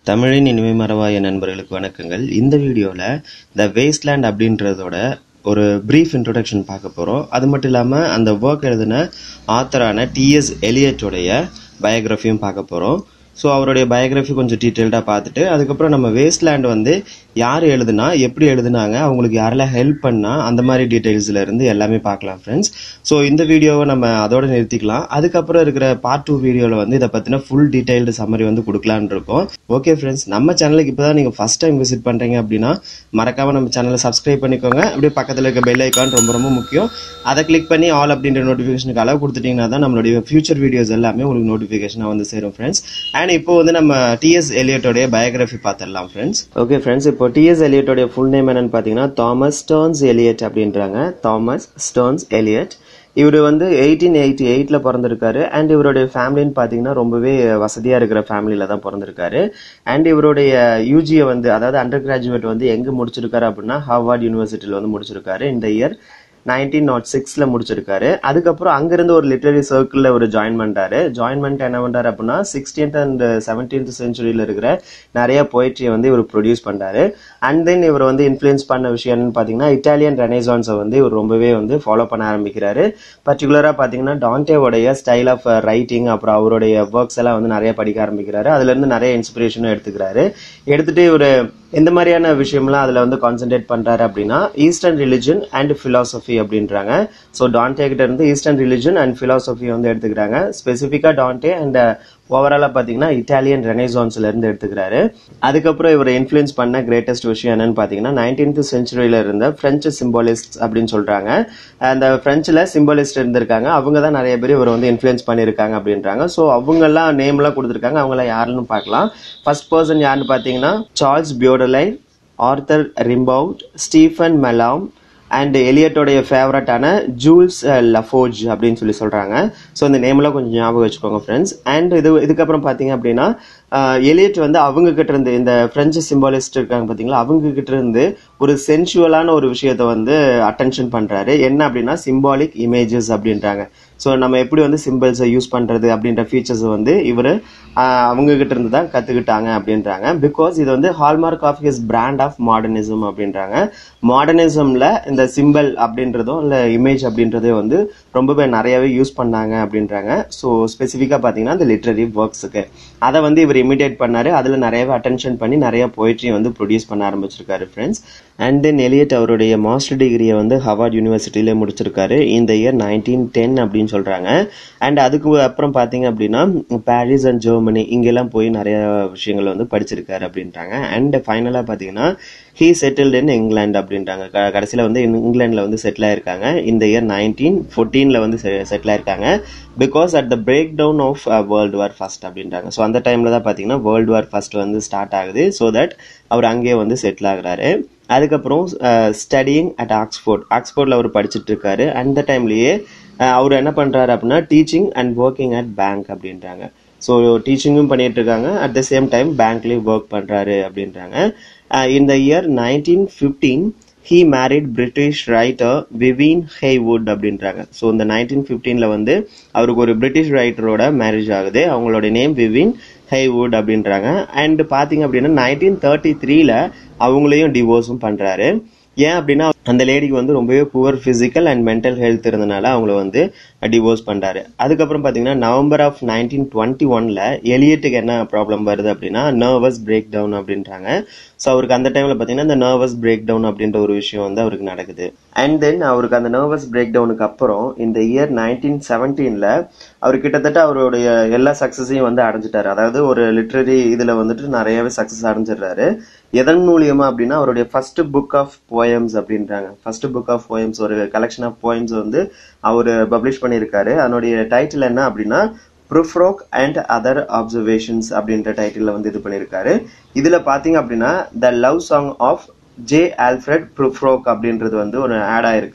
தமிழின் இனிமை மறவாய நண்பர்களுக்கு வணக்கங்கள் இந்த வீடியோவில் த வேஸ்ட்லேண்ட் அப்படின்றதோட ஒரு ப்ரீஃப் இன்ட்ரொடக்ஷன் பார்க்க போகிறோம் அது மட்டும் இல்லாமல் அந்த ஒர்க் எழுதின ஆத்தரான டிஎஸ் எலியட்டோடைய பயோகிராஃபியும் பார்க்க போகிறோம் ஸோ அவருடைய பயோகிராஃபி கொஞ்சம் டீட்டெயில்டாக பார்த்துட்டு அதுக்கப்புறம் நம்ம வேஸ்ட்லேண்ட் வந்து யார் எழுதுனா எப்படி எழுதுனாங்க அவங்களுக்கு யாரெல்லாம் ஹெல்ப் பண்ணா அந்த மாதிரி டீட்டெயில்ஸ்ல இருந்து எல்லாமே பார்க்கலாம் ஃப்ரெண்ட்ஸ் ஸோ இந்த வீடியோவை நம்ம அதோட நிறுத்திக்கலாம் அதுக்கப்புறம் இருக்கிற பார்ட் டூ வீடியோவில் வந்து இதை பற்றின ஃபுல் டீடைல்டு சம்மரி வந்து கொடுக்கலான்னு இருக்கோம் ஓகே ஃப்ரெண்ட்ஸ் நம்ம சேனலுக்கு இப்போ தான் நீங்கள் ஃபஸ்ட் டைம் விசிட் பண்ணுறீங்க அப்படின்னா மறக்காமல் நம்ம சேனலை சப்ஸ்கிரைப் பண்ணிக்கோங்க அப்படியே பக்கத்தில் இருக்க பெல் ஐக்கான் ரொம்ப ரொம்ப முக்கியம் அதை கிளிக் பண்ணி ஆல் அப்படின்ற நோட்டிஃபிகேஷனுக்கு அளவு கொடுத்துட்டீங்கன்னா தான் நம்மளுடைய ஃபியூச்சர் வீடியோஸ் எல்லாமே உங்களுக்கு நோட்டிஃபிகேஷனாக வந்து சேரும் ஃப்ரெண்ட்ஸ் அண்ட் இப்போ வந்து நம்ம டிஎஸ் எலியட்டோடைய பயோகிராஃபி பார்த்துடலாம் ஃப்ரெண்ட்ஸ் ஓகே ஃப்ரெண்ட்ஸ் இப்போ டிஎஸ் எலியட்டோடைய ஃபுல் நேம் என்னன்னு பார்த்தீங்கன்னா தாமஸ் ஸ்டோன்ஸ் எலியட் அப்படின்றாங்க தாமஸ் ஸ்டோன்ஸ் எலியட் இவர் வந்து எயிட்டீன் எயிட்டி எயிட்டில் பிறந்திருக்காரு அண்ட் இவருடைய ஃபேமிலின்னு பார்த்தீங்கன்னா ரொம்பவே வசதியாக இருக்கிற ஃபேமிலியில் தான் பிறந்திருக்காரு அண்ட் இவருடைய யூஜியை வந்து அதாவது அண்டர் கிராஜுவேட் வந்து எங்கே முடிச்சிருக்காரு அப்படின்னா ஹார்வர்ட் யூனிவர்சிட்டியில் வந்து முடிச்சிருக்காரு இந்த இயர் நைன்டீன் நாட் சிக்ஸில் முடிச்சிருக்காரு அதுக்கப்புறம் அங்கிருந்து ஒரு லிட்டரரி சர்க்கிளில் ஒரு ஜாயின் பண்ணிட்டாரு ஜாயின் பண்ணிட்டு என்ன பண்ணுறாரு அப்படின்னா சிக்ஸ்டீன்த் அண்ட் செவன்டீன்த் செஞ்சுரியில் இருக்கிற நிறைய போயிட்ரியை வந்து இவர் ப்ரொடியூஸ் பண்ணுறாரு அண்ட் தென் இவர் வந்து இன்ஃப்ளூயன்ஸ் பண்ண விஷயம் என்னன்னு பார்த்தீங்கன்னா இட்டாலியன் ரெனைசான்ஸை வந்து இவர் ரொம்பவே வந்து ஃபாலோ பண்ண ஆரம்பிக்கிறாரு பர்டிகுலராக பார்த்தீங்கன்னா டான்டேவோடைய ஸ்டைல் ஆஃப் ரைட்டிங் அப்புறம் அவருடைய ஒர்க்ஸ் எல்லாம் வந்து நிறைய படிக்க ஆரம்பிக்கிறாரு அதுலேருந்து நிறைய இன்ஸ்பிரேஷனும் எடுத்துக்கிறாரு எடுத்துட்டு இவர் எந்த மாதிரியான விஷயம்லாம் அதில் வந்து கான்சென்ட்ரேட் பண்ணுறாரு அப்படின்னா ஈஸ்டர்ன் ரிலிஜன் அண்ட் ஃபிலாசபி அப்படின்றாங்க ஸோ டான்டே கிட்ட இருந்து ஈஸ்டர்ன் ரிலிஜன் அண்ட் ஃபிலாசபி வந்து எடுத்துக்கிறாங்க ஸ்பெசிஃபிக்காக டான்டே அண்ட் ஓவராலாக பார்த்தீங்கன்னா இட்டாலியன் ரெனைசான்ஸ்ல இருந்து எடுத்துக்கிறாரு அதுக்கப்புறம் இவர் இன்ஃப்ளூயன்ஸ் பண்ண கிரேட்டஸ்ட் விஷயம் என்னன்னு பார்த்தீங்கன்னா நைன்டீன்த் செஞ்சுரியில இருந்த பிரெஞ்சு சிம்பாலிஸ்ட் அப்படின்னு சொல்றாங்க அந்த பிரெஞ்சில் சிம்பாலிஸ்ட் இருந்திருக்காங்க அவங்க தான் நிறைய பேர் இவர் வந்து இன்ஃப்ளூயன்ஸ் பண்ணியிருக்காங்க அப்படின்றாங்க ஸோ அவங்கெல்லாம் நேம்லாம் கொடுத்துருக்காங்க அவங்களாம் யாருன்னு பார்க்கலாம் ஃபர்ஸ்ட் பர்சன் யாருன்னு பார்த்தீங்கன்னா Charles Baudelaire Arthur Rimbaud Stephane Mallarme and எலியட்டோடைய ஃபேவரட்டான ஜூல்ஸ் லஃபோஜ் அப்படின்னு சொல்லி சொல்கிறாங்க ஸோ இந்த நேம்லாம் கொஞ்சம் ஞாபகம் வச்சுக்கோங்க ஃப்ரெண்ட்ஸ் அண்ட் இது இதுக்கப்புறம் பார்த்தீங்க அப்படின்னா எலியட் வந்து அவங்க கிட்ட இருந்து இந்த பிரெஞ்சு சிம்பாலிஸ்ட் இருக்காங்க பார்த்தீங்களா அவங்க கிட்ட இருந்து ஒரு சென்சுவலான ஒரு விஷயத்த வந்து அட்டென்ஷன் பண்ணுறாரு என்ன அப்படின்னா சிம்பாலிக் இமேஜஸ் அப்படின்றாங்க ஸோ நம்ம எப்படி வந்து சிம்பிள்ஸை யூஸ் பண்ணுறது அப்படின்ற ஃபீச்சர்ஸை வந்து இவர் அவங்க கிட்ட இருந்து தான் கற்றுக்கிட்டாங்க அப்படின்றாங்க பிகாஸ் இது வந்து hallmark of his brand of modernism அப்படின்றாங்க மாடர்னிசமில் இந்த சிம்பிள் அப்படின்றதும் இல்லை இமேஜ் அப்படின்றதே வந்து ரொம்பவே நிறையவே யூஸ் பண்ணாங்க அப்படின்றாங்க ஸோ ஸ்பெசிஃபிக்காக பார்த்தீங்கன்னா இந்த லிட்ரரி ஒர்க்ஸுக்கு அதை வந்து இவர் இமிடியேட் பண்ணாரு அதில் நிறையவே அட்டென்ஷன் பண்ணி நிறைய போயிட்ரி வந்து ப்ரொடியூஸ் பண்ண ஆரம்பிச்சிருக்காரு ஃப்ரெண்ட்ஸ் அண்ட் தென் எலியட் அவருடைய மாஸ்டர் டிகிரியை வந்து ஹவார்ட் யூனிவர்சிட்டியில முடிச்சிருக்காரு இந்த இயர் நைன்டீன் டென் அப்படின்னு சொல்றாங்க அண்ட் அதுக்கு அப்புறம் பார்த்தீங்க அப்படின்னா பாரிஸ் அண்ட் ஜெர்மனி இங்கெல்லாம் போய் நிறைய விஷயங்கள் வந்து படிச்சிருக்காரு அப்படின்றாங்க அண்ட் ஃபைனலாக பார்த்தீங்கன்னா ஹீ செட்டில்டு இன் இங்கிலாந்து அப்படின்றாங்க கடைசியில் வந்து இங்கிலாண்டில் வந்து செட்டில் ஆயிருக்காங்க இந்த இயர் நைன்டீன் ஃபோர்டீனில் வந்து செட்டில் ஆயிருக்காங்க because at the break down of world war first அப்படின்றாங்க ஸோ அந்த டைமில் தான் பார்த்தீங்கன்னா வேர்ல்டு வார் ஃபர்ஸ்ட் வந்து ஸ்டார்ட் ஆகுது ஸோ தட் அவர் அங்கேயே வந்து செட்டில் ஆகுறாரு அதுக்கப்புறம் ஸ்டடியிங் அட் ஆக்ஸ்போர்ட் ஆக்ஸ்போர்டில் அவர் படிச்சுட்டு இருக்காரு அந்த டைம்லேயே அவர் என்ன பண்ணுறாரு அப்படின்னா teaching and working at bank அப்படின்றாங்க ஸோ டீச்சிங்கும் பண்ணிட்டு இருக்காங்க அட் த சேம் டைம் பேங்க்லேயும் ஒர்க் பண்ணுறாரு அப்படின்றாங்க இந்த year nineteen fifteen he married British writer Vivienne Haywood அப்படின்றாங்க ஸோ இந்த நைன்டீன் ஃபிஃப்டீனில் வந்து அவருக்கு ஒரு பிரிட்டிஷ் ரைட்டரோட மேரேஜ் ஆகுது அவங்களோட நேம் விவின் ஹேவுட் அப்படின்றாங்க அண்ட் பார்த்தீங்க அப்படின்னா நைன்டீன் தேர்ட்டி த்ரீல அவங்களையும் டிவோர்ஸும் பண்ணுறாரு ஏன் அப்படின்னா அந்த லேடிக்கு வந்து ரொம்பவே poor physical and mental health இருந்தனால அவங்கள வந்து டிவோர்ஸ் பண்ணுறாரு அதுக்கப்புறம் பார்த்தீங்கன்னா நவம்பர் ஆஃப் நைன்டீன் டுவெண்ட்டி ஒனில் எலியட்டுக்கு என்ன ப்ராப்ளம் வருது அப்படின்னா நர்வஸ் பிரேக் டவுன் அப்படின்றாங்க ஸோ அவருக்கு அந்த டைமில் பார்த்தீங்கன்னா இந்த நர்வஸ் பிரேக் டவுன் அப்படின்ற ஒரு விஷயம் வந்து அவருக்கு நடக்குது அண்ட் தென் அவருக்கு அந்த நர்வஸ் பிரேக் டவுனுக்கு அப்புறம் இந்த இயர் நைன்டீன் செவன்டீனில் அவர் கிட்டத்தட்ட அவருடைய எல்லா சக்ஸஸையும் வந்து அடைஞ்சிட்டாரு அதாவது ஒரு லிட்ரரி இதில் வந்துட்டு நிறையவே சக்ஸஸ் அடைஞ்சிடுறாரு எதன் மூலியமா அப்படின்னா அவருடைய ஃபர்ஸ்ட் புக் ஆஃப் போயம்ஸ் அப்படின்றாங்க ஃபர்ஸ்ட் புக் ஆஃப் போயம்ஸ் ஒரு கலெக்ஷன் ஆஃப் போயம்ஸ் வந்து அவர் பப்ளிஷ் பண்ணியிருக்காரு அதனுடைய டைட்டில் என்ன அப்படின்னா ப்ரூஃப்ரோக் அண்ட் அதர் அப்சர்வேஷன்ஸ் அப்படின்ற டைட்டில் வந்து இது பண்ணியிருக்காரு இதில் பார்த்தீங்க அப்படின்னா the love song of J Alfred Prufrock அப்படின்றது வந்து ஒரு ஆட் ஆயிருக்கு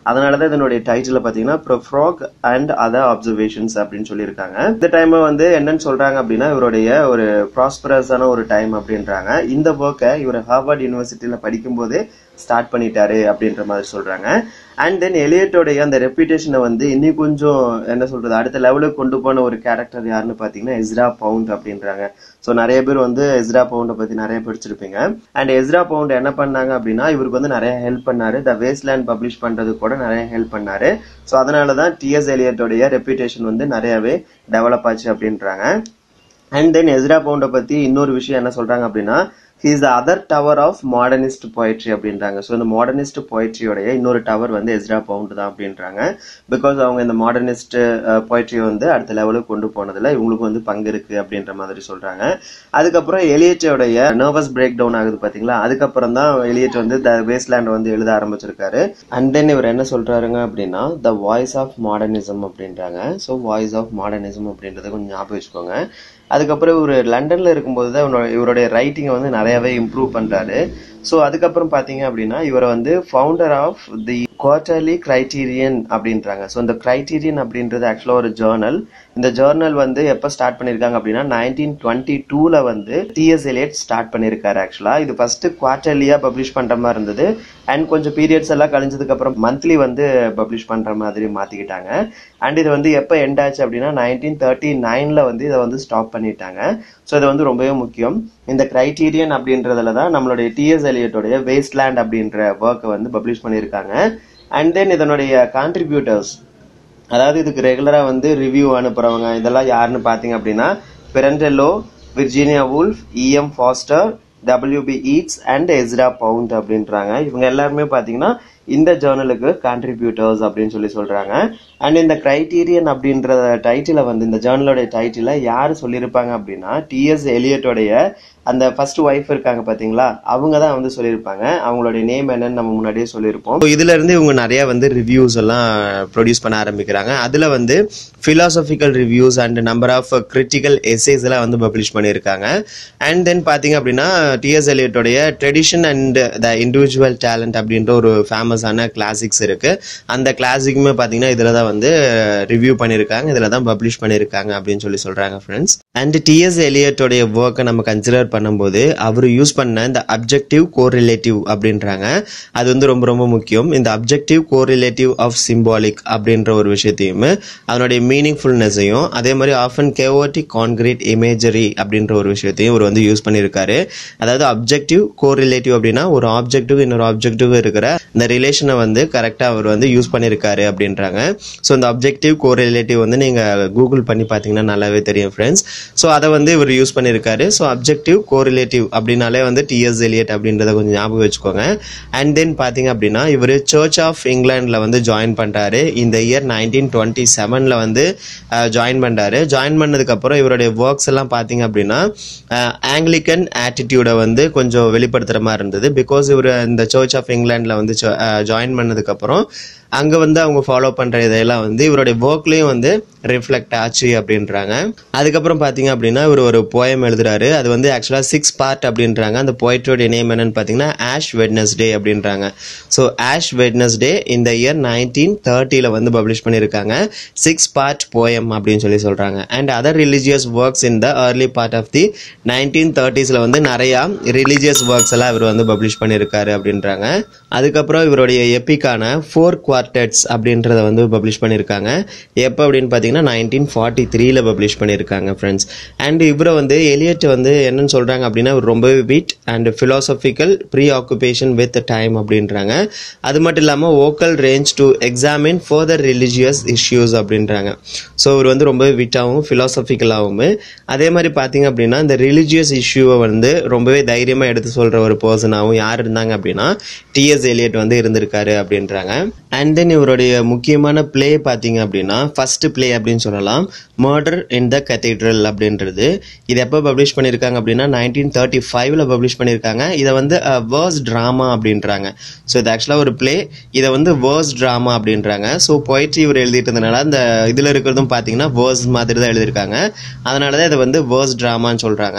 அதனால தான் இதனுடைய டைட்டில் பார்த்தீங்கன்னா ப்ரொஃப்ராக் அண்ட் அதர் அப்சர்வேஷன்ஸ் அப்படின்னு சொல்லியிருக்காங்க இந்த டைம் வந்து என்னன்னு சொல்றாங்க அப்படின்னா இவருடைய ஒரு ப்ராஸ்பரஸான ஒரு டைம் அப்படின்றாங்க இந்த ஒர்க்கை இவர் ஹார்வர்ட் யூனிவர்சிட்டியில் படிக்கும்போதே ஸ்டார்ட் பண்ணிட்டாரு அப்படின்ற மாதிரி சொல்றாங்க அண்ட் தென் எலியட்டோடைய அந்த ரெப்யூட்டேஷனை வந்து இன்னும் கொஞ்சம் என்ன சொல்றது அடுத்த லெவலுக்கு கொண்டு போன ஒரு கேரக்டர் யாருன்னு பாத்தீங்கன்னா எஸ்ரா பவுண்ட் அப்படின்றாங்க ஸோ நிறைய பேர் வந்து எஸ்ரா பவுண்டை பத்தி நிறைய படிச்சிருப்பீங்க அண்ட் எஸ்ரா பவுண்ட் என்ன பண்ணாங்க அப்படின்னா இவருக்கு வந்து நிறைய ஹெல்ப் பண்ணாரு த வேஸ்ட்லேண்ட் பப்ளிஷ் பண்றது கூட நிறைய ஹெல்ப் பண்ணாரு ஸோ அதனால தான் டிஎஸ் எலியட்டோடைய ரெப்யூட்டேஷன் வந்து நிறையவே டெவலப் ஆச்சு அப்படின்றாங்க அண்ட் தென் எஸ்ரா பவுண்டை பத்தி இன்னொரு விஷயம் என்ன சொல்றாங்க அப்படின்னா he is the other tower of modernist poetry அப்படின்றாங்க ஸோ இந்த மாடர்னிஸ்ட் போயட்ரியோடைய இன்னொரு டவர் வந்து எஸ்ரா பவுண்ட் தான் அப்படின்றாங்க பிகாஸ் அவங்க இந்த மாடர்னிஸ்ட் போயட்ரியை வந்து அடுத்த லெவலுக்கு கொண்டு போனதுல இவங்களுக்கு வந்து பங்கு இருக்கு அப்படின்ற மாதிரி சொல்றாங்க அதுக்கப்புறம் எலியட்டோடைய நர்வஸ் பிரேக் டவுன் ஆகுது பாத்தீங்களா அதுக்கப்புறம் தான் எலியட் வந்து த வேஸ்ட்லேண்ட் வந்து எழுத ஆரம்பிச்சிருக்காரு அண்ட் தென் இவர் என்ன சொல்றாருங்க அப்படின்னா த வாய்ஸ் ஆஃப் மாடர்னிசம் அப்படின்றாங்க ஸோ வாய்ஸ் ஆஃப் மாடர்னிசம் அப்படின்றத கொஞ்சம் ஞாபகம் வச்சுக்கோங்க அதுக்கப்புறம் இவர் லண்டன்ல இருக்கும்போது தான் இவனோட- இவருடைய ரைட்டிங்கை வந்து நிறையவே இம்ப்ரூவ் பண்றாரு ஸோ அதுக்கப்புறம் பாத்தீங்க அப்படின்னா இவரை வந்து founder of the quarterly criterion அப்படின்றாங்க ஸோ இந்த கிரைட்டீரியன் அப்படின்றது ஆக்சுவலாக ஒரு ஜேர்னல் இந்த ஜேர்னல் வந்து எப்போ ஸ்டார்ட் பண்ணியிருக்காங்க அப்படின்னா நைன்டீன் டுவெண்ட்டி டூவில் வந்து டிஎஸ் எலியட் ஸ்டார்ட் பண்ணியிருக்காரு ஆக்சுவலாக இது ஃபர்ஸ்ட் குவார்டர்லியாக பப்ளிஷ் பண்ணுற மாதிரி இருந்தது அண்ட் கொஞ்சம் பீரியட்ஸ் எல்லாம் கழிஞ்சதுக்கு அப்புறம் மந்த்லி வந்து பப்ளிஷ் பண்ணுற மாதிரி மாற்றிக்கிட்டாங்க அண்ட் இது வந்து எப்போ எண்ட் ஆச்சு அப்படின்னா நைன்டீன் தேர்ட்டி நைனில் வந்து இதை வந்து ஸ்டாப் பண்ணிட்டாங்க ஸோ இது வந்து ரொம்பவே முக்கியம் இந்த கிரைட்டீரியன் அப்படின்றதுல தான் நம்மளுடைய டிஎஸ் எலியட்டோடைய வேஸ்ட்லேண்ட் அப்படின்ற ஒர்க்கை வந்து பப்ளிஷ் பண்ணியிருக்காங்க அண்ட் தென் இதனுடைய கான்ட்ரிபியூட்டர்ஸ் அதாவது இதுக்கு ரெகுலரா வந்து ரிவ்யூ அனுப்புறவங்க இதெல்லாம் யாருன்னு பாத்தீங்க அப்படின்னா Pirandello Virginia Woolf EM Forster WB Yeats and Ezra Pound அப்படின்றாங்க இவங்க எல்லாருமே பாத்தீங்கன்னா இந்த ஜேர்னலுக்கு கான்ட்ரிபியூட்டர்ஸ் அப்படின்னு சொல்லி சொல்றாங்க அண்ட் இந்த கிரைட்டீரியன் அப்படின்ற டைட்டில வந்து இந்த ஜேர்னலோட டைட்டில யார் சொல்லியிருப்பாங்க அப்படின்னா டிஎஸ் எலியட்டோடைய அந்த ஃபர்ஸ்ட் ஒய்ஃப் இருக்காங்க பாத்தீங்களா அவங்க தான் வந்து சொல்லியிருப்பாங்க அவங்களுடைய நேம் என்னன்னு நம்ம முன்னாடியே சொல்லியிருப்போம் So, இதுல இருந்து இவங்க நிறைய வந்து ரிவ்யூஸ் எல்லாம் ப்ரொடியூஸ் பண்ண ஆரம்பிக்கிறாங்க அதுல வந்து philosophical reviews and number of critical essays எல்லாம் வந்து பப்ளிஷ் பண்ணியிருக்காங்க அண்ட் தென் பாத்தீங்க அப்படின்னா டிஎஸ் எலியட்டோடைய tradition and the individual talent அப்படின்ற ஒரு ஃபேமஸான கிளாசிக்ஸ் இருக்கு அந்த கிளாசிக்குமே பாத்தீங்கன்னா இதுல தான் வந்து ரிவ்யூ பண்ணியிருக்காங்க இதுல தான் பப்ளிஷ் பண்ணியிருக்காங்க அப்படின்னு சொல்லி சொல்றாங்க ஃப்ரெண்ட்ஸ் அண்ட் டிஎஸ் எலியட்டோடைய ஒர்க்கை நம்ம கன்சிடர் பண்ணும்போது அவர் யூஸ் பண்ண இந்த அப்ஜெக்டிவ் கோரிலேட்டிவ் அப்படின்றாங்க அது வந்து ரொம்ப ரொம்ப முக்கியம் இந்த அப்ஜெக்டிவ் கோரிலேட்டிவ் ஆஃப் சிம்பாலிக் அப்படின்ற ஒரு விஷயத்தையும் அதனுடைய மீனிங்ஃபுல்னஸையும் அதே மாதிரி ஆஃபன் கேவோட்டிக் கான்கிரீட் இமேஜரி அப்படின்ற ஒரு விஷயத்தையும் இவர் வந்து யூஸ் பண்ணியிருக்காரு அதாவது அப்ஜெக்டிவ் கோரிலேட்டிவ் அப்படின்னா ஒரு ஆப்ஜெக்டிவ் இன்னொரு ஆப்ஜெக்டிவ் இருக்கிற இந்த ரிலேஷனை வந்து கரெக்டாக அவர் வந்து யூஸ் பண்ணியிருக்காரு அப்படின்றாங்க ஸோ இந்த அப்ஜெக்டிவ் கோரிலேட்டிவ் வந்து நீங்கள் கூகுள் பண்ணி பார்த்தீங்கன்னா நல்லாவே தெரியும் ஃப்ரெண்ட்ஸ் ஸோ அதை வந்து இவர் யூஸ் பண்ணியிருக்காரு ஸோ அப்ஜெக்டிவ் கோரிலேட்டிவ் அப்படின்னாலே வந்து டிஎஸ் எலியட் அப்படின்றத கொஞ்சம் ஞாபகம் வச்சுக்கோங்க அண்ட் தென் பார்த்தீங்க அப்படின்னா இவர் சர்ச் ஆஃப் இங்கிலாண்டில் வந்து ஜாயின் பண்ணுறாரு இந்த இயர் நைன்டீன் டுவெண்ட்டி செவனில் வந்து ஜாயின் பண்ணுறாரு ஜாயின் பண்ணதுக்கப்புறம் இவருடைய ஒர்க்ஸ் எல்லாம் பார்த்தீங்க அப்படின்னா ஆங்கிலிக்கன் ஆட்டிடியூடை வந்து கொஞ்சம் வெளிப்படுத்துகிற மாதிரி இருந்தது பிகாஸ் இவர் இந்த சர்ச் ஆஃப் இங்கிலாண்டில் வந்து ஜாயின் பண்ணதுக்கப்புறம் அங்கே வந்து அவங்க ஃபாலோ பண்ணுற இதெல்லாம் வந்து இவருடைய ஒர்க்லேயும் வந்து ரிஃப்ளெக்ட் ஆச்சு அப்படின்றாங்க அதுக்கப்புறம் பார்த்தீங்க அப்படின்னா இவர் ஒரு போயம் எழுதுறாரு அது வந்து ஆக்சுவலாக சிக்ஸ் பார்ட் அப்படின்றாங்க அந்த போய்ட்டோடைய நேம் என்னன்னு பார்த்தீங்கன்னா ஆஷ் வெட்னஸ்டே அப்படின்றாங்க ஸோ ஆஷ் வெட்னஸ்டே இந்த இயர் நைன்டீன் தேர்ட்டியில் வந்து பப்ளிஷ் பண்ணியிருக்காங்க சிக்ஸ் பார்ட் போயம் அப்படின்னு சொல்லி சொல்கிறாங்க and other religious works in the early part of the nineteen தேர்ட்டிஸில் வந்து நிறையா ரிலீஜியஸ் ஒர்க்ஸ் எல்லாம் இவர் வந்து பப்ளிஷ் பண்ணியிருக்காரு அப்படின்றாங்க அதுக்கப்புறம் இவருடைய எப்பிக்கான ஃபோர் குவார்டெட்ஸ் அப்படின்றத வந்து பப்ளிஷ் பண்ணியிருக்காங்க எப்போ அப்படின்னு பார்த்தீங்கன்னா நைன்டீன் ஃபார்ட்டி த்ரீல பப்ளிஷ் பண்ணியிருக்காங்க ஃப்ரெண்ட்ஸ் அண்ட் இவரை வந்து எலியட் வந்து என்னன்னு சொல்கிறாங்க அப்படின்னா இவர் ரொம்பவே wit and philosophical preoccupation with time அப்படின்றாங்க அது மட்டும் இல்லாமல் vocal range to examine further religious issues அப்படின்றாங்க ஸோ இவர் வந்து ரொம்பவே விட்டாகவும் ஃபிலாசபிக்கலாகவும் அதே மாதிரி பார்த்தீங்க அப்படின்னா இந்த ரிலிஜியஸ் இஷ்யூவை வந்து ரொம்பவே தைரியமாக எடுத்து சொல்கிற ஒரு பர்சனாகவும் யார் இருந்தாங்க அப்படின்னா டிஎஸ் எலியட் வந்து இருந்திருக்காரு அப்படின்றாங்க அண்ட் தென் இவருடைய முக்கியமான ப்ளே பார்த்தீங்க அப்படின்னா ஃபர்ஸ்ட் ப்ளே அப்படின்னு சொல்லலாம் மர்டர் இன் த கத்தீட்ரல் அப்படின்றது இது எப்போ பப்ளிஷ் பண்ணியிருக்காங்க அப்படின்னா நைன்டீன் தேர்ட்டி ஃபைவ்ல பப்ளிஷ் பண்ணியிருக்காங்க இதை வந்து வேர்ஸ் ட்ராமா அப்படின்றாங்க ஸோ இது ஆக்சுவலாக ஒரு ப்ளே இதை வந்து வேர்ஸ் ட்ராமா அப்படின்றாங்க ஸோ பொயிட்ரி இவர் எழுதிட்டு இருந்தனால அந்த இதில் இருக்கிறதும் பார்த்தீங்கன்னா வேர்ஸ் மாதிரி தான் எழுதியிருக்காங்க அதனால தான் இதை வந்து வேர்ஸ் ட்ராமான்னு சொல்கிறாங்க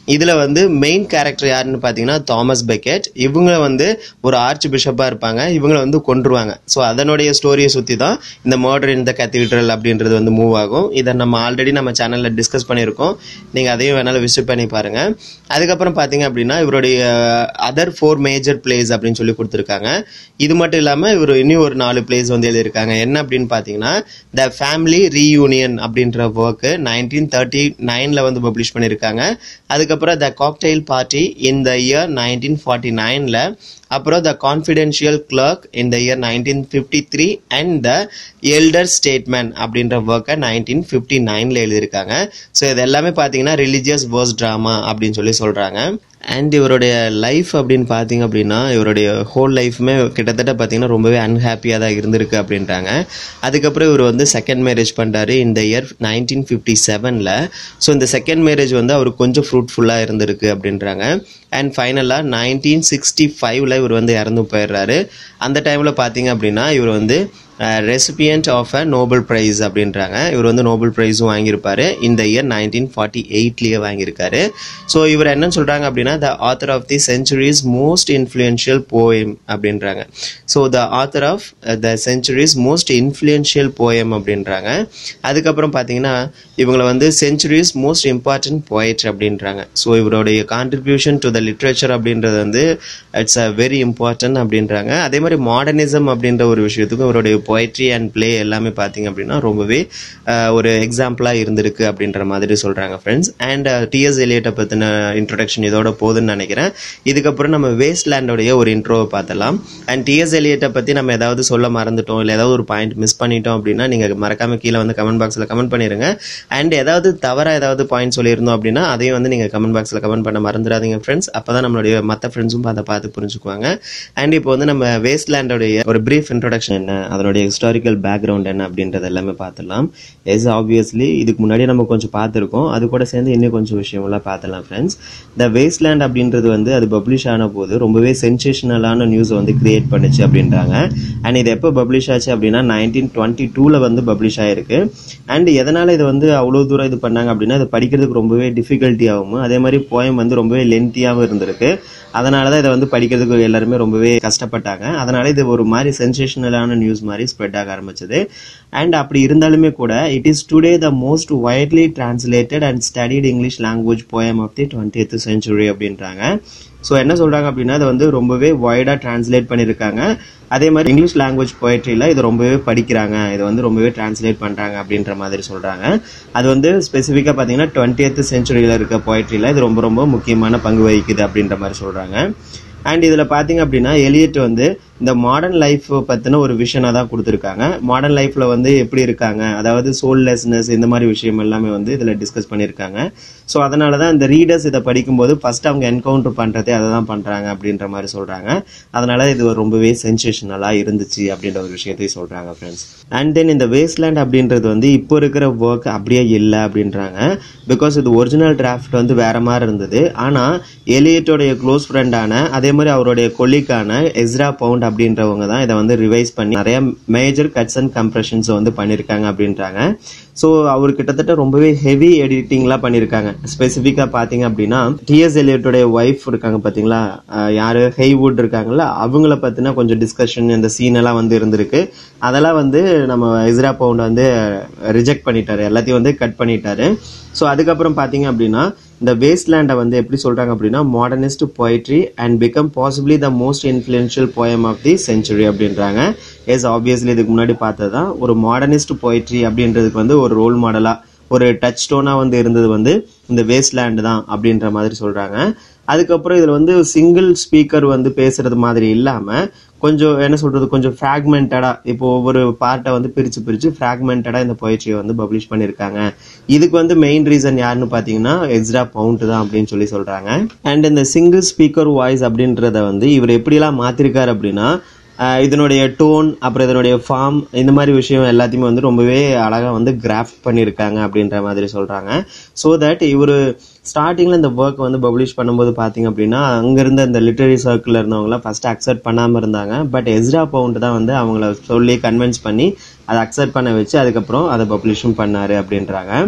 இதில் வந்து மெயின் கேரக்டர் யாருன்னு பார்த்தீங்கன்னா தாமஸ் பெக்கெட் இவங்க வந்து ஒரு ஆர்ச் பிஷப்பாக இருப்பாங்க இவங்களை வந்து கொன்றுவாங்க ஸோ அதனுடைய ஸ்டோரியை சுற்றி தான் இந்த மர்டர் இன் த கத்தீட்ரல் அப்படின்றது வந்து மூவ் ஆகும் இதை நம்ம ஆல்ரெடி நம்ம சேனலில் டிஸ்கஸ் பண்ணியிருக்கோம் நீங்கள் அதையும் வேணாலும் விசிட் பண்ணி பாருங்கள் அதுக்கப்புறம் பார்த்தீங்க அப்படின்னா இவருடைய அதர் ஃபோர் மேஜர் பிளேஸ் அப்படின்னு சொல்லி கொடுத்துருக்காங்க இது மட்டும் இல்லாமல் இவர் இன்னும் ஒரு நாலு பிளேஸ் வந்து எழுதியிருக்காங்க என்ன அப்படின்னு பார்த்தீங்கன்னா த ஃபேமிலி ரீயூனியன் அப்படின்ற ஒர்க்கு நைன்டீன் தேர்ட்டி நைனில் வந்து பப்ளிஷ் பண்ணியிருக்காங்க அதுக்கப்புறம் the cocktail party in the year nineteen forty நைனில் அப்புறம் the confidential clerk in the year nineteen fifty three and the elder statement அப்படின்ற ஒர்க்கை நைன்டீன் ஃபிஃப்டி நைனில் எழுதியிருக்காங்க ஸோ இது எல்லாமே பார்த்தீங்கன்னா ரிலீஜியஸ் வேர்ஸ் ட்ராமா அப்படின்னு சொல்லி சொல்கிறாங்க அண்ட் இவருடைய லைஃப் அப்படின்னு பார்த்தீங்க அப்படின்னா இவருடைய ஹோல் லைஃப்மே கிட்டத்தட்ட பார்த்தீங்கன்னா ரொம்பவே அன்ஹாப்பியாக தான் இருந்திருக்கு அப்படின்றாங்க அதுக்கப்புறம் இவர் வந்து செகண்ட் மேரேஜ் பண்ணுறாரு இந்த இயர் நைன்டீன் ஃபிஃப்டி செவனில் ஸோ இந்த செகண்ட் மேரேஜ் வந்து அவருக்கு கொஞ்சம் ஃப்ரூட்ஃபுல்லாக இருந்திருக்கு அப்படின்றாங்க அண்ட் ஃபைனலாக நைன்டீன் சிக்ஸ்டி ஃபைவ்ல இவர் வந்து இறந்து போயிடுறாரு அந்த டைமில் பார்த்தீங்க அப்படின்னா இவர் வந்து recipient of a Nobel prize அப்படின்றாங்க இவர் வந்து நோபல் ப்ரைஸும் வாங்கியிருப்பாரு இந்த இயர் நைன்டீன் ஃபார்ட்டி எயிட்லேயே வாங்கியிருக்காரு ஸோ இவர் என்ன சொல்கிறாங்க அப்படின்னா the author of the century's most influential poem அப்படின்றாங்க so the author of the century's most influential poem அப்படின்றாங்க அதுக்கப்புறம் பார்த்தீங்கன்னா இவங்களை வந்து சென்ச்சுரிஸ் மோஸ்ட் இம்பார்ட்டன்ட் போயட் அப்படின்றாங்க ஸோ இவருடைய கான்ட்ரிபியூஷன் டு த லிட்ரேச்சர் அப்படின்றது வந்து இட்ஸ் அ வெரி இம்பார்ட்டன்ட் அப்படின்றாங்க அதே மாதிரி மாடர்னிசம் அப்படின்ற ஒரு விஷயத்துக்கும் இவருடைய பொயட்ரி அண்ட் ப்ளே எல்லாமே பார்த்தீங்க அப்படின்னா ரொம்பவே அஹ், ஒரு எக்ஸாம்பிளாக இருந்திருக்கு அப்படின்ற மாதிரி சொல்கிறாங்க ஃப்ரெண்ட்ஸ் அண்ட் டிஎஸ் எலியட்டை பற்றின இன்ட்ரொடக்ஷன் இதோட போதுன்னு நினைக்கிறேன் இதுக்கப்புறம் நம்ம வேஸ்ட் லேண்டோடைய ஒரு இன்ட்ரோவை பார்த்தலாம் அண்ட் டிஎஸ் எலியட்டை பற்றி நம்ம ஏதாவது சொல்ல மறந்துட்டோம் இல்லை ஏதாவது ஒரு பாயிண்ட் மிஸ் பண்ணிட்டோம் அப்படின்னா நீங்கள் மறக்காம கீழே வந்து கமெண்ட் பாக்ஸில் கமெண்ட் பண்ணிடுங்க அண்ட் ஏதாவது தவறாக ஏதாவது பாயிண்ட் சொல்லியிருந்தோம் அப்படின்னா அதையும் வந்து நீங்கள் கமெண்ட் பாக்ஸில் கமெண்ட் பண்ண மறந்துடாதீங்க ஃப்ரெண்ட்ஸ் அப்போ தான் நம்மளுடைய மற்ற ஃப்ரெண்ட்ஸும் அதை பார்த்து புரிஞ்சுக்குவாங்க அண்ட் இப்போ வந்து நம்ம வேஸ்ட் லேண்டோடைய ஒரு பிரீஃப் இன்ட்ரொடக்ஷன் என்ன அதனுடைய ஹிஸ்டாரிக்கல் பேக்ரவுண்ட் என்ன அப்படின்றது எல்லாமே பார்த்துடலாம் எஸ் ஆப்வியஸ்லி இதுக்கு முன்னாடி நம்ம கொஞ்சம் பார்த்துருக்கோம் அது கூட சேர்ந்து இன்னும் கொஞ்சம் விஷயம்லாம் பார்த்துலாம் ஃப்ரெண்ட்ஸ் த வேஸ்ட் லேண்ட் அப்படின்றது வந்து அது பப்ளிஷ் ஆன போது ரொம்பவே சென்சேஷனலான நியூஸை வந்து கிரியேட் பண்ணுச்சு அப்படின்றாங்க அண்ட் இது எப்போ பப்ளிஷ் ஆச்சு அப்படின்னா நைன்டீன் டுவெண்ட்டி டூவில் வந்து பப்ளிஷ் ஆயிருக்கு அண்ட் எதனால் இது வந்து அவ்வளோ தூரம் இது பண்ணாங்க அப்படின்னா இது படிக்கிறதுக்கு ரொம்பவே டிஃபிகல்ட்டி ஆகும் அதே மாதிரி போயம் வந்து ரொம்பவே லென்த்தியாகவும் இருந்திருக்கு அதனால தான் இதை வந்து படிக்கிறதுக்கு எல்லாருமே ரொம்பவே கஷ்டப்பட்டாங்க அதனால இது ஒரு மாதிரி சென்சேஷனலான நியூஸ் மாதிரி ஸ்ப்ரெட் ஆக ஆரம்பிச்சது அண்ட் அப்படி இருந்தாலுமே கூட it is today the most widely translated and studied English language poem of the twenty century அப்படின்றாங்க ஸோ என்ன சொல்றாங்க அப்படின்னா அதை வந்து ரொம்பவே வைடாக டிரான்ஸ்லேட் பண்ணியிருக்காங்க அதே மாதிரி இங்கிலீஷ் லாங்குவேஜ் போய்ட்ரியில் இது ரொம்பவே படிக்கிறாங்க இதை வந்து ரொம்பவே டிரான்ஸ்லேட் பண்ணுறாங்க அப்படின்ற மாதிரி சொல்கிறாங்க அது வந்து ஸ்பெசிஃபிக்காக பார்த்தீங்கன்னா டுவெண்ட்டியத் சென்ச்சுரியில் இருக்க போய்ட்ரியில் இது ரொம்ப ரொம்ப முக்கியமான பங்கு வகிக்குது அப்படின்ற மாதிரி சொல்கிறாங்க அண்ட் இதில் பார்த்தீங்க அப்படின்னா எலியட் வந்து இந்த மாடர்ன் லைஃப் பற்றின ஒரு விஷனை தான் கொடுத்துருக்காங்க மாடர்ன் லைஃப்பில் வந்து எப்படி இருக்காங்க அதாவது சோல்லெஸ்னஸ் இந்த மாதிரி விஷயம் எல்லாமே வந்து இதில் டிஸ்கஸ் பண்ணியிருக்காங்க ஸோ அதனால தான் இந்த ரீடர்ஸ் இதை படிக்கும்போது ஃபர்ஸ்ட் அவங்க என்கவுண்டர் பண்ணுறதே அதை தான் பண்ணுறாங்க அப்படின்ற மாதிரி சொல்கிறாங்க அதனால இது ஒரு ரொம்பவே சென்சேஷனலாக இருந்துச்சு அப்படின்ற ஒரு விஷயத்தையும் சொல்கிறாங்க ஃப்ரெண்ட்ஸ் அண்ட் தென் இந்த வேஸ்ட்லேண்ட் அப்படின்றது வந்து இப்போ இருக்கிற ஒர்க் அப்படியே இல்லை அப்படின்றாங்க பிகாஸ் இது ஒரிஜினல் டிராஃப்ட் வந்து வேற மாதிரி இருந்தது ஆனால் எலியட்டோடைய க்ளோஸ் ஃப்ரெண்டான அதே மாதிரி அவருடைய கொல்லிக்கான எஸ்ரா பவுண்ட் அப்படின்றவங்க தான் இதை வந்து ரிவைஸ் பண்ணி நிறைய மேஜர் கட்ஸ் அண்ட் கம்ப்ரெஷன்ஸ் வந்து பண்ணியிருக்காங்க அப்படின்றாங்க ஸோ அவர் கிட்டத்தட்ட ரொம்பவே ஹெவி எடிட்டிங்லாம் பண்ணியிருக்காங்க ஸ்பெசிஃபிக்காக பார்த்தீங்க அப்படின்னா டிஎஸ் எலியட்டோடைய ஒய்ஃப் இருக்காங்க பார்த்தீங்களா அஹ் யாரு ஹெய்வுட் இருக்காங்கல்ல அவங்கள பற்றின கொஞ்சம் டிஸ்கஷன் இந்த சீன் எல்லாம் வந்து இருந்திருக்கு அதெல்லாம் வந்து நம்ம எஸ்ரா பவுண்ட் வந்து ரிஜெக்ட் பண்ணிட்டாரு எல்லாத்தையும் வந்து கட் பண்ணிட்டாரு ஸோ அதுக்கப்புறம் பார்த்தீங்க அப்படின்னா இந்த வேஸ்ட்லேண்டை வந்து எப்படி சொல்றாங்க அப்படின்னா modernist poetry and become possibly the most influential poem of the century அப்படின்றாங்க எஸ் ஆப்வியஸ்லி இதுக்கு முன்னாடி பார்த்தது தான் ஒரு மாடர்னிஸ்ட் poetry அப்படின்றதுக்கு வந்து ஒரு ரோல் மாடலாக ஒரு டச் ஸ்டோனாக வந்து இருந்தது வந்து இந்த வேஸ்ட்லேண்ட் தான் அப்படின்ற மாதிரி சொல்றாங்க அதுக்கப்புறம் இதில் வந்து சிங்கிள் ஸ்பீக்கர் வந்து பேசுறது மாதிரி இல்லாமல் கொஞ்சம் என்ன சொல்றது கொஞ்சம் ஃப்ராக்மெண்டடா இப்போ ஒவ்வொரு பார்ட்டை வந்து பிரிச்சு பிரிச்சு ஃப்ராக்மெண்டடா இந்த பொயட்ரியை வந்து பப்ளிஷ் பண்ணியிருக்காங்க இதுக்கு வந்து மெயின் ரீசன் யாருன்னு பார்த்தீங்கன்னா எக்ஸ்ட்ரா பவுண்ட் தான் அப்படின்னு சொல்லி சொல்றாங்க அண்ட் இந்த சிங்கிள் ஸ்பீக்கர் வாய்ஸ் அப்படின்றத வந்து இவர் எப்படிலாம் மாத்திருக்காரு அப்படின்னா ஆஹ் இதனுடைய டோன் அப்புறம் இதனுடைய ஃபார்ம் இந்த மாதிரி விஷயம் எல்லாத்தையுமே வந்து ரொம்பவே அழகாக வந்து கிராஃப்ட் பண்ணியிருக்காங்க அப்படின்ற மாதிரி சொல்கிறாங்க ஸோ தட் இவர் ஸ்டார்டிங்கில் இந்த ஒர்க் வந்து பப்ளிஷ் பண்ணும்போது பார்த்தீங்க அப்படின்னா அங்கேருந்த இந்த லிட்டரரி சர்க்கிளில் இருந்தவங்களாம் ஃபஸ்ட்டு அக்செப்ட் பண்ணாமல் இருந்தாங்க பட் எஸ்ரா பவுண்ட் தான் வந்து அவங்கள சொல்லி கன்வின்ஸ் பண்ணி அதை அக்செப்ட் பண்ண வச்சு அதுக்கப்புறம் அதை பப்ளிஷும் பண்ணாரு அப்படின்றாங்க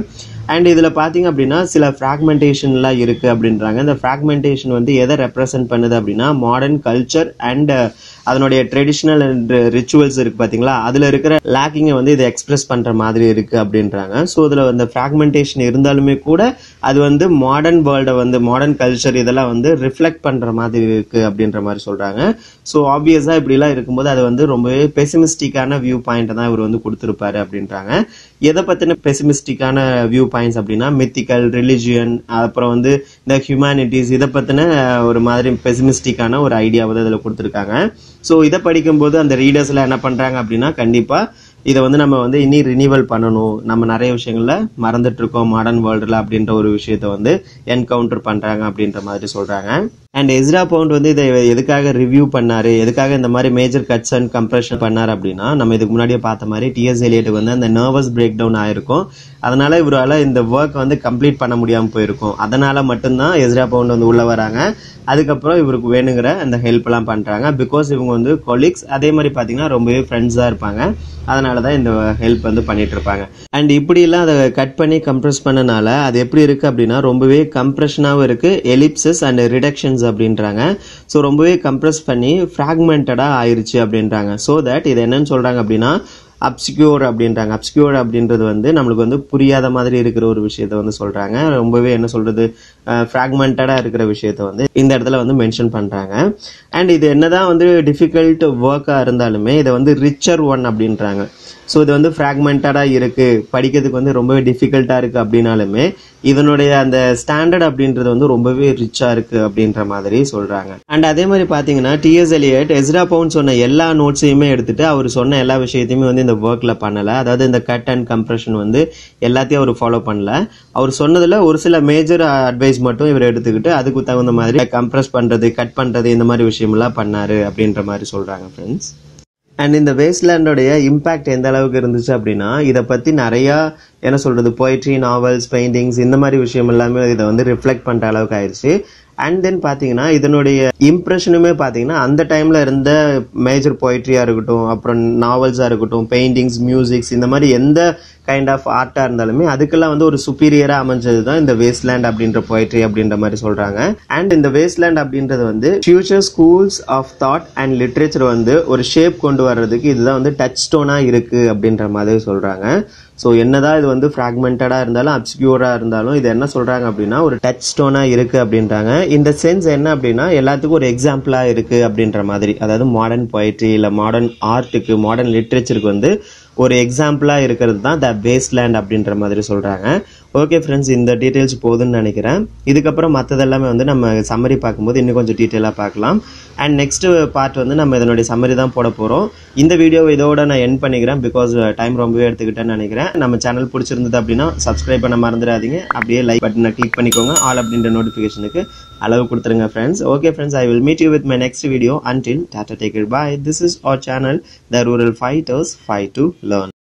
அண்ட் இதில் பார்த்தீங்க அப்படின்னா சில ஃப்ராக்மெண்டேஷன்லாம் இருக்குது அப்படின்றாங்க இந்த ஃப்ராக்மெண்டேஷன் வந்து எதை ரெப்ரசன்ட் பண்ணுது அப்படின்னா மாடர்ன் கல்ச்சர் அண்ட் அதனுடைய ட்ரெடிஷ்னல் அண்ட் ரிச்சுவல்ஸ் இருக்கு பார்த்தீங்களா அதில் இருக்கிற லேக்கிங்கை வந்து இதை எக்ஸ்பிரஸ் பண்ணுற மாதிரி இருக்கு அப்படின்றாங்க ஸோ இதில் அந்த ஃப்ராக்மெண்டேஷன் இருந்தாலுமே கூட அது வந்து மாடர்ன் வேர்ல்டை வந்து மாடர்ன் கல்ச்சர் இதெல்லாம் வந்து ரிஃப்ளெக்ட் பண்ணுற மாதிரி இருக்கு அப்படின்ற மாதிரி சொல்கிறாங்க ஸோ ஆப்வியஸாக இப்படிலாம் இருக்கும்போது அது வந்து ரொம்பவே பெசிமிஸ்டிக்கான வியூ பாயிண்ட் தான் இவர் வந்து கொடுத்துருப்பாரு அப்படின்றாங்க எதை பற்றின பெசிமிஸ்டிக்கான வியூ பாயிண்ட்ஸ் அப்படின்னா மித்திக்கல் ரிலிஜியன் அப்புறம் வந்து இந்த ஹியூமனிட்டிஸ் இதை பற்றின ஒரு மாதிரி பெசிமிஸ்டிக்கான ஒரு ஐடியா வந்து அதில் கொடுத்துருக்காங்க ஸோ இதை படிக்கும்போது அந்த ரீடர்ஸ்லாம் என்ன பண்ணுறாங்க அப்படின்னா கண்டிப்பாக இதை வந்து நம்ம வந்து இனி ரினிவல் பண்ணணும் நம்ம நிறைய விஷயங்கள்ல மறந்துட்டு இருக்கோம் மாடர்ன் வேர்ல்டில் அப்படின்ற ஒரு விஷயத்த வந்து என்கவுண்டர் பண்ணுறாங்க அப்படின்ற மாதிரி சொல்கிறாங்க அண்ட் எஸ்ரா பவுண்ட் வந்து இதை எதுக்காக ரிவ்யூ பண்ணாரு எதுக்காக இந்த மாதிரி மேஜர் கட்ஸ் அண்ட் கம்ப்ரெஷன் பண்ணார் அப்படின்னா நம்ம இதுக்கு முன்னாடியே பார்த்த மாதிரி டிஎஸ் எலியட்டுக்கு வந்து அந்த நர்வஸ் பிரேக் டவுன் ஆயிருக்கும் அதனால இவரால் இந்த ஒர்க் வந்து கம்ப்ளீட் பண்ண முடியாமல் போயிருக்கும் அதனால மட்டும்தான் எஸ்ரா பவுண்ட் வந்து உள்ள வராங்க அதுக்கப்புறம் இவருக்கு வேணுங்கிற அந்த ஹெல்ப் எல்லாம் பண்றாங்க பிகாஸ் இவங்க வந்து கொலீக்ஸ் அதே மாதிரி பாத்தீங்கன்னா ரொம்பவே ஃப்ரெண்ட்ஸா இருப்பாங்க அதனால தான் இந்த ஹெல்ப் வந்து பண்ணிட்டு இருப்பாங்க அண்ட் இப்படி எல்லாம் அதை கட் பண்ணி கம்ப்ரெஸ் பண்ணனால அது எப்படி இருக்கு அப்படின்னா ரொம்பவே கம்ப்ரெஷனாகவும் இருக்கு எலிப்சஸ் அண்ட் ரிடக்ஷன்ஸ் அப்படின்றாங்க ஸோ ரொம்பவே கம்ப்ரெஸ் பண்ணி ஃப்ராக்மெண்டடாக ஆயிருச்சு அப்படின்றாங்க ஸோ தட் இது என்னன்னு சொல்றாங்க அப்படின்னா அப்சிக்யூர் அப்படின்றாங்க அப்சிக்யூர் அப்படின்றது வந்து நம்மளுக்கு வந்து புரியாத மாதிரி இருக்கிற ஒரு விஷயத்த வந்து சொல்றாங்க ரொம்பவே என்ன சொல்றது ஃப்ராக்மெண்டடா இருக்கிற விஷயத்த வந்து இந்த இடத்துல வந்து மென்ஷன் பண்றாங்க அண்ட் இது என்னதான் வந்து டிஃபிகல்ட் ஒர்க்கா இருந்தாலுமே இதை வந்து ரிச்சர் ஒன் அப்படின்றாங்க ஸோ இது வந்து ஃப்ராக்மெண்டடாக இருக்குது படிக்கிறதுக்கு வந்து ரொம்பவே டிஃபிகல்ட்டாக இருக்குது அப்படின்னாலுமே இதனுடைய அந்த ஸ்டாண்டர்ட் அப்படின்றது வந்து ரொம்பவே ரிச்சாக இருக்குது அப்படின்ற மாதிரி சொல்கிறாங்க அண்ட் அதே மாதிரி பார்த்தீங்கன்னா டிஎஸ் எலியட் எஸ்ரா பவுன் சொன்ன எல்லா நோட்ஸையுமே எடுத்துட்டு அவர் சொன்ன எல்லா விஷயத்தையுமே வந்து இந்த ஒர்க்கில் பண்ணலை அதாவது இந்த கட் அண்ட் கம்ப்ரெஷன் வந்து எல்லாத்தையும் அவர் ஃபாலோ பண்ணல அவர் சொன்னதில் ஒரு சில மேஜர் அட்வைஸ் மட்டும் இவர் எடுத்துக்கிட்டு அதுக்கு தகுந்த மாதிரி கம்ப்ரெஸ் பண்ணுறது கட் பண்ணுறது இந்த மாதிரி விஷயமெல்லாம் பண்ணாரு அப்படின்ற மாதிரி சொல்கிறாங்க ஃப்ரெண்ட்ஸ் அண்ட் இந்த வேஸ்ட்லேண்டோடைய இம்பேக்ட் எந்த அளவுக்கு இருந்துச்சு அப்படின்னா இதை பற்றி நிறையா என்ன சொல்கிறது போய்ட்ரி நாவல்ஸ் பெயிண்டிங்ஸ் இந்த மாதிரி விஷயம் எல்லாமே இதை வந்து ரிஃப்ளெக்ட் பண்ணுற அளவுக்கு ஆயிடுச்சு அண்ட் தென் பார்த்தீங்கன்னா இதனுடைய இம்ப்ரெஷனுமே பார்த்தீங்கன்னா அந்த டைமில் இருந்த மேஜர் போய்ட்ரியாக இருக்கட்டும் அப்புறம் நாவல்ஸாக இருக்கட்டும் பெயிண்டிங்ஸ் மியூசிக்ஸ் இந்த மாதிரி எந்த கைண்ட் ஆஃப் ஆர்ட்டாக இருந்தாலுமே அதுக்கெல்லாம் வந்து ஒரு சுப்பீரியராக அமைஞ்சது தான் இந்த வேஸ்ட்லேண்ட் அப்படின்ற போய்ட்ரி அப்படின்ற மாதிரி சொல்கிறாங்க அண்ட் இந்த வேஸ்ட்லேண்ட் அப்படின்றது வந்து future schools of thought and literature வந்து ஒரு ஷேப் கொண்டு வர்றதுக்கு இதுதான் வந்து டச் ஸ்டோனாக இருக்குது அப்படின்ற மாதிரி சொல்கிறாங்க ஸோ என்னதான் இது வந்து ஃப்ராக்மெண்டடாக இருந்தாலும் அப்ஸ்கியூராக இருந்தாலும் இது என்ன சொல்கிறாங்க அப்படின்னா ஒரு டச் ஸ்டோனாக இருக்குது அப்படின்றாங்க இந்த சென்ஸ் என்ன அப்படின்னா எல்லாத்துக்கும் ஒரு எக்ஸாம்பிளாக இருக்குது அப்படின்ற மாதிரி அதாவது மாடர்ன் பொயட்ரி இல்லை மாடர்ன் ஆர்ட்டுக்கு மாடர்ன் லிட்ரேச்சருக்கு வந்து ஒரு எக்ஸாம்பிளாக இருக்கிறது தான் த வேஸ்ட்லேண்ட் அப்படின்ற மாதிரி சொல்கிறாங்க ஓகே ஃப்ரெண்ட்ஸ் இந்த டீட்டெயில்ஸ் போதும்னு நினைக்கிறேன் இதுக்கப்புறம் மற்றதெல்லாமே வந்து நம்ம சம்மரி பார்க்கும்போது இன்னும் கொஞ்சம் டீட்டெயிலாக பார்க்கலாம் அண்ட் நெக்ஸ்ட் பார்ட் வந்து நம்ம இதனுடைய சம்மரி தான் போட போகிறோம் இந்த வீடியோ இதோட நான் என் பண்ணிக்கிறேன் பிகாஸ் டைம் ரொம்பவே எடுத்துக்கிட்டேன்னு நினைக்கிறேன் நம்ம சேனல் பிடிச்சிருந்தது அப்படின்னா சப்ஸ்கிரைப் பண்ண மறந்துடாதீங்க அப்படியே லைக் பட்டனை கிளிக் பண்ணிக்கோங்க ஆல் அப்படின்ற நோட்டிஃபிகேஷனுக்கு அளவு கொடுத்துருங்க friends okay friends I will meet you with my next video until tata take it bye this is our channel the rural fighters fight to learn